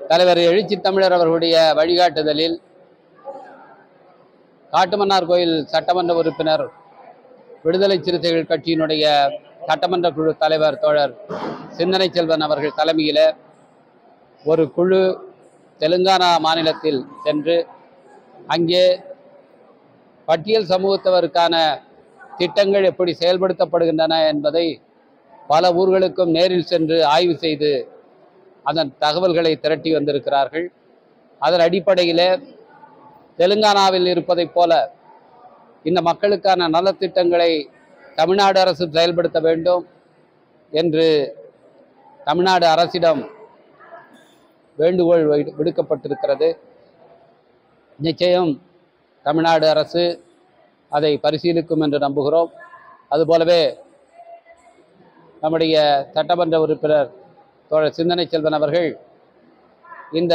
தலைவர் எழுச்சி தமிழர் அவர்களுடைய வழிகாட்டுதலில் காட்டுமன்னார் கோயில் சட்டமன்ற உறுப்பினர் விடுதலை சிறுத்தைகள் கட்சியினுடைய சட்டமன்ற குழு தலைவர் தோழர் சிந்தனை செல்வன் அவர்கள் தலைமையில் ஒரு குழு தெலுங்கானா மாநிலத்தில் சென்று அங்கே பட்டியல் சமூகத்தவருக்கான திட்டங்கள் எப்படி செயல்படுத்தப்படுகின்றன என்பதை பல ஊர்களுக்கும் நேரில் சென்று ஆய்வு செய்து அதன் தகவல்களை திரட்டி வந்திருக்கிறார்கள் அதன் அடிப்படையில் தெலுங்கானாவில் இருப்பதைப் போல இந்த மக்களுக்கான நலத்திட்டங்களை தமிழ்நாடு அரசு செயல்படுத்த வேண்டும் என்று தமிழ்நாடு அரசிடம் வேண்டுகோள் வை- விடுக்கப்பட்டிருக்கிறது நிச்சயம் தமிழ்நாடு அரசு அதை பரிசீலிக்கும் என்று நம்புகிறோம் அதுபோலவே நம்முடைய சட்டமன்ற உறுப்பினர் தோழர் சிந்தனை செல்வன் அவர்கள் இந்த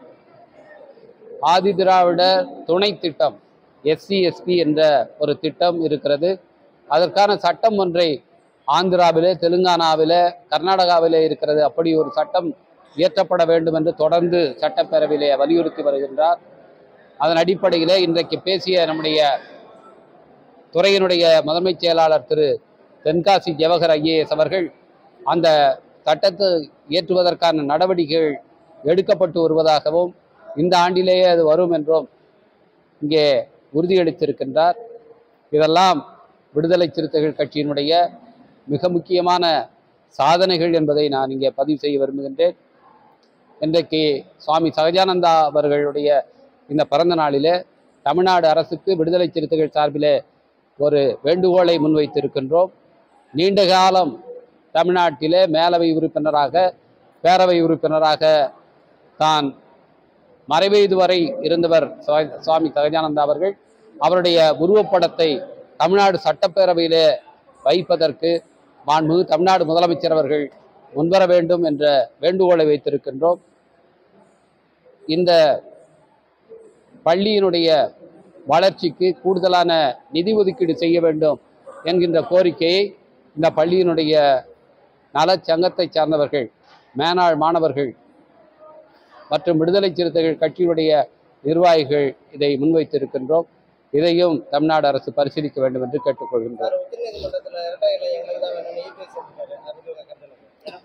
ஆதி திராவிடர் துணை திட்டம் எஸ்சி எஸ்பி என்ற ஒரு திட்டம் இருக்கிறது அதற்கான சட்டம் ஒன்றை ஆந்திராவிலே தெலுங்கானாவிலே கர்நாடகாவிலே இருக்கிறது அப்படி ஒரு சட்டம் இயற்றப்பட வேண்டும் என்று தொடர்ந்து சட்டப்பேரவையிலே வலியுறுத்தி வருகின்றார் அதன் அடிப்படையிலே இன்றைக்கு பேசிய நம்முடைய துறையினுடைய முதன்மைச் செயலாளர் திரு தென்காசி ஜவஹர் ஐஏஎஸ் அவர்கள் அந்த சட்டத்தை இயற்றுவதற்கான நடவடிக்கைகள் எடுக்கப்பட்டு வருவதாகவும் இந்த ஆண்டிலேயே அது வரும் என்றும் இங்கே உறுதியளித்திருக்கின்றார் இதெல்லாம் விடுதலை சிறுத்தைகள் கட்சியினுடைய மிக முக்கியமான சாதனைகள் என்பதை நான் இங்கே பதிவு செய்ய விரும்புகின்றேன் இன்றைக்கு சுவாமி சகஜானந்தா அவர்களுடைய இந்த பிறந்த நாளிலே தமிழ்நாடு அரசுக்கு விடுதலை சிறுத்தைகள் சார்பிலே ஒரு வேண்டுகோளை முன்வைத்திருக்கின்றோம் நீண்ட காலம் தமிழ்நாட்டிலே மேலவை உறுப்பினராக பேரவை உறுப்பினராக தான் மறைவயது வரை இருந்தவர் சுவா- சுவாமி சகஜானந்தா அவர்கள் அவருடைய உருவப்படத்தை தமிழ்நாடு சட்டப்பேரவையிலே வைப்பதற்கு மாண்புமிகு தமிழ்நாடு முதலமைச்சர் அவர்கள் முன்வர வேண்டும் என்ற வேண்டுகோளை வைத்திருக்கின்றோம் இந்த பள்ளியினுடைய வளர்ச்சிக்கு கூடுதலான நிதி ஒதுக்கீடு செய்ய வேண்டும் என்கின்ற கோரிக்கையை இந்த பள்ளியினுடைய நலச்சங்கத்தை சார்ந்தவர்கள் மேனாள் மாணவர்கள் மற்றும் விடுதலை சிறுத்தைகள் கட்சியினுடைய நிர்வாகிகள் இதை முன்வைத்திருக்கின்றோம் இதையும் தமிழ்நாடு அரசு பரிசீலிக்க வேண்டும் என்று கேட்டுக்கொள்கின்றோம் உச்சநீதிமன்றத்துல இரட்டை இலை எங்களுக்கு தான் வேணும்னு இபிஎஸ் சொல்லிட்டாரு அதுக்கு உங்க கருத்து என்ன?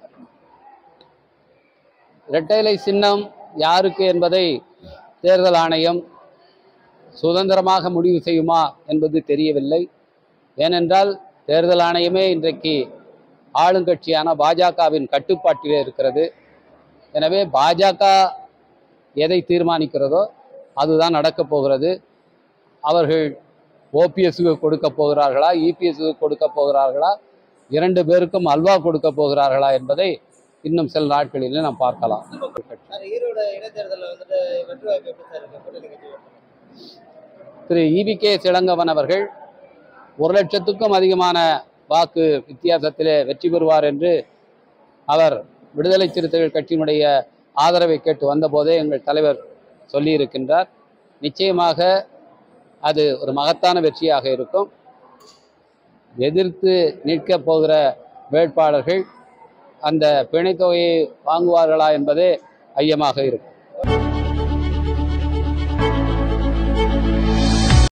இரட்டை இலை சின்னம் யாருக்கு என்பதை தேர்தல் ஆணையம் சுதந்திரமாக முடிவு செய்யுமா என்பது தெரியவில்லை ஏனென்றால் தேர்தல் ஆணையமே இன்றைக்கு ஆளுங்கட்சியான பாஜகவின் கட்டுப்பாட்டிலே இருக்கிறது எனவே பாஜக எதை தீர்மானிக்கிறதோ அதுதான் நடக்கப் போகிறது அவர்கள் ஓபிஎஸ்க்கு கொடுக்க போகிறார்களா இபிஎஸ்க்கு கொடுக்க போகிறார்களா இரண்டு பேருக்கும் அல்வா கொடுக்க போகிறார்களா என்பதை இன்னும் சில நாட்களிலே நாம் பார்க்கலாம் சார் ஈரோடு இடைத்தேர்தலில் வந்துட்டு வெற்றி வாய்ப்பு எப்படி சார் இருக்கு கூட்டணி கட்சி திரு இபிகே சிலங்கவன் அவர்கள் ஒரு லட்சத்துக்கும் அதிகமான வாக்கு வித்தியாசத்திலே வெற்றி பெறுவார் என்று அவர் விடுதலை சிறுத்தைகள் கட்சியினுடைய ஆதரவை கேட்டு வந்தபோதே எங்கள் தலைவர் சொல்லியிருக்கின்றார் நிச்சயமாக அது ஒரு மகத்தான வெற்றியாக இருக்கும் எதிர்த்து நிற்கப் போகிற வேட்பாளர்கள் அந்த பிணைத்தொகையை வாங்குவார்களா என்பதே ஐயமாக இருக்கும்